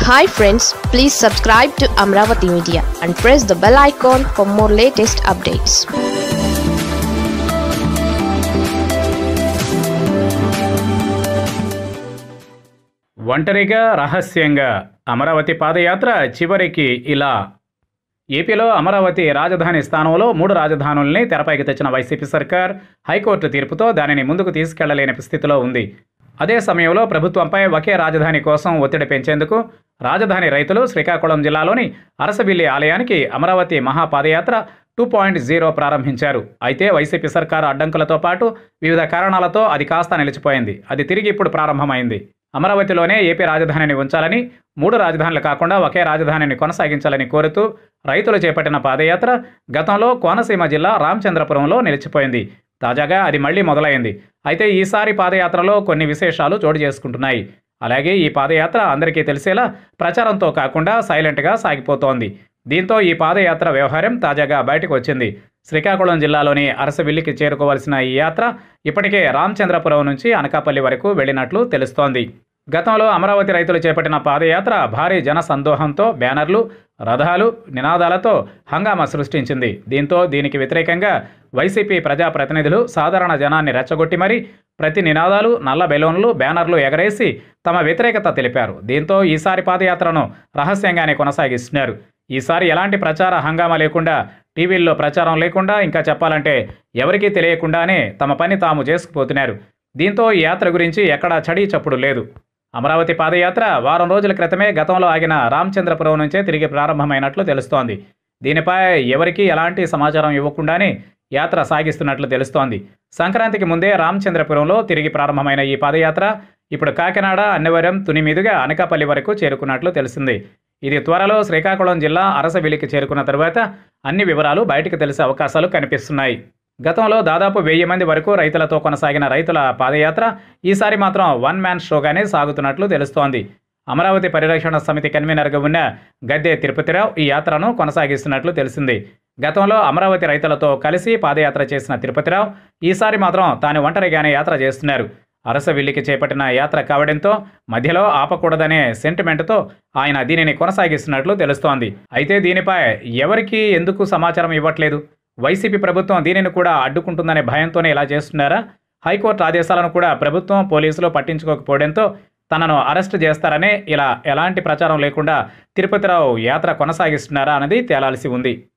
hi friends please subscribe to Amaravati media and press the bell icon for more latest updates ఒంటరిగా రహస్యంగా అమరావతి పాదయాత్ర చివరికి ఇలా ఏపీలో అమరావతి రాజధాని స్థానంలో మూడు రాజధానుల్ని తెరపైకి తెచ్చిన వైసీపీ సర్కార్ హైకోర్టు తీర్పుతో దానిని ముందుకు తీసుకెళ్లలేని స్థితిలో ఉంది అదే సమయంలో ప్రభుత్వంపై ఒకే రాజధాని కోసం ఒత్తిడి పెంచేందుకు రాజధాని రైతులు శ్రీకాకుళం జిల్లాలోని అరసవిల్లి ఆలయానికి అమరావతి మహాపాదయాత్ర టూ పాయింట్ జీరో ప్రారంభించారు అయితే వైసీపీ సర్కారు అడ్డంకులతో పాటు వివిధ కారణాలతో అది కాస్త నిలిచిపోయింది అది తిరిగి ఇప్పుడు ప్రారంభమైంది అమరావతిలోనే ఏపీ రాజధానిని ఉంచాలని మూడు రాజధానులు కాకుండా ఒకే రాజధానిని కొనసాగించాలని కోరుతూ రైతులు చేపట్టిన పాదయాత్ర గతంలో కోనసీమ జిల్లా రామచంద్రపురంలో నిలిచిపోయింది తాజాగా అది మళ్లీ మొదలైంది అయితే ఈసారి పాదయాత్రలో కొన్ని విశేషాలు చోటు చేసుకుంటున్నాయి అలాగే ఈ పాదయాత్ర అందరికీ తెలిసేలా ప్రచారంతో కాకుండా సైలెంట్గా సాగిపోతోంది దీంతో ఈ పాదయాత్ర వ్యవహారం తాజాగా బయటకు వచ్చింది శ్రీకాకుళం జిల్లాలోని అరసవిల్లికి చేరుకోవాల్సిన ఈ యాత్ర ఇప్పటికే రామచంద్రపురం నుంచి అనకాపల్లి వరకు వెళ్ళినట్లు తెలుస్తోంది గతంలో అమరావతి రైతులు చేపట్టిన పాదయాత్ర భారీ జన సందోహంతో బ్యానర్లు రథాలు నినాదాలతో హంగామా సృష్టించింది దీంతో దీనికి వ్యతిరేకంగా వైసీపీ ప్రజాప్రతినిధులు సాధారణ జనాన్ని రెచ్చగొట్టి మరీ ప్రతి నినాదాలు నల్ల బెలూన్లు బ్యానర్లు ఎగరేసి తమ వ్యతిరేకత తెలిపారు దీంతో ఈసారి పాదయాత్రను రహస్యంగానే కొనసాగిస్తున్నారు ఈసారి ఎలాంటి ప్రచార హంగామా లేకుండా టీవీల్లో ప్రచారం లేకుండా ఇంకా చెప్పాలంటే ఎవరికీ తెలియకుండానే తమ పని తాము చేసుకుపోతున్నారు దీంతో ఈ యాత్ర గురించి ఎక్కడా చడీ చప్పుడు లేదు అమరావతి పాదయాత్ర వారం రోజుల క్రితమే గతంలో ఆగిన రామచంద్రపురం నుంచే తిరిగి ప్రారంభమైనట్లు తెలుస్తోంది దీనిపై ఎవరికీ ఎలాంటి సమాచారం ఇవ్వకుండానే యాత్ర సాగిస్తున్నట్లు తెలుస్తోంది సంక్రాంతికి ముందే రామచంద్రపురంలో తిరిగి ప్రారంభమైన ఈ పాదయాత్ర ఇప్పుడు కాకినాడ అన్నవరం తుని మీదుగా అనకాపల్లి వరకు చేరుకున్నట్లు తెలిసింది ఇది త్వరలో శ్రీకాకుళం జిల్లా అరసవిలికి చేరుకున్న తరువాత అన్ని వివరాలు బయటకు తెలిసే అవకాశాలు కనిపిస్తున్నాయి గతంలో దాదాపు వెయ్యి మంది వరకు రైతులతో కొనసాగిన రైతుల పాదయాత్ర ఈసారి మాత్రం వన్ మ్యాన్ షోగానే సాగుతున్నట్లు తెలుస్తోంది అమరావతి పరిరక్షణ సమితి కన్వీనర్గా ఉన్న గద్దె తిరుపతిరావు ఈ యాత్రను కొనసాగిస్తున్నట్లు తెలిసింది గతంలో అమరావతి రైతులతో కలిసి పాదయాత్ర చేసిన తిరుపతిరావు ఈసారి మాత్రం తాను ఒంటరిగానే యాత్ర చేస్తున్నారు అరసవిల్లికి చేపట్టిన యాత్ర కావడంతో మధ్యలో ఆపకూడదనే సెంటిమెంట్తో ఆయన దీనిని కొనసాగిస్తున్నట్లు తెలుస్తోంది అయితే దీనిపై ఎవరికి ఎందుకు సమాచారం ఇవ్వట్లేదు వైసీపీ ప్రభుత్వం దీనిని కూడా అడ్డుకుంటుందనే భయంతోనే ఇలా చేస్తున్నారా హైకోర్టు ఆదేశాలను కూడా ప్రభుత్వం పోలీసులు పట్టించుకోకపోవడంతో తనను అరెస్ట్ చేస్తారనే ఇలా ఎలాంటి ప్రచారం లేకుండా తిరుపతిరావు యాత్ర కొనసాగిస్తున్నారా అన్నది తేలాల్సి ఉంది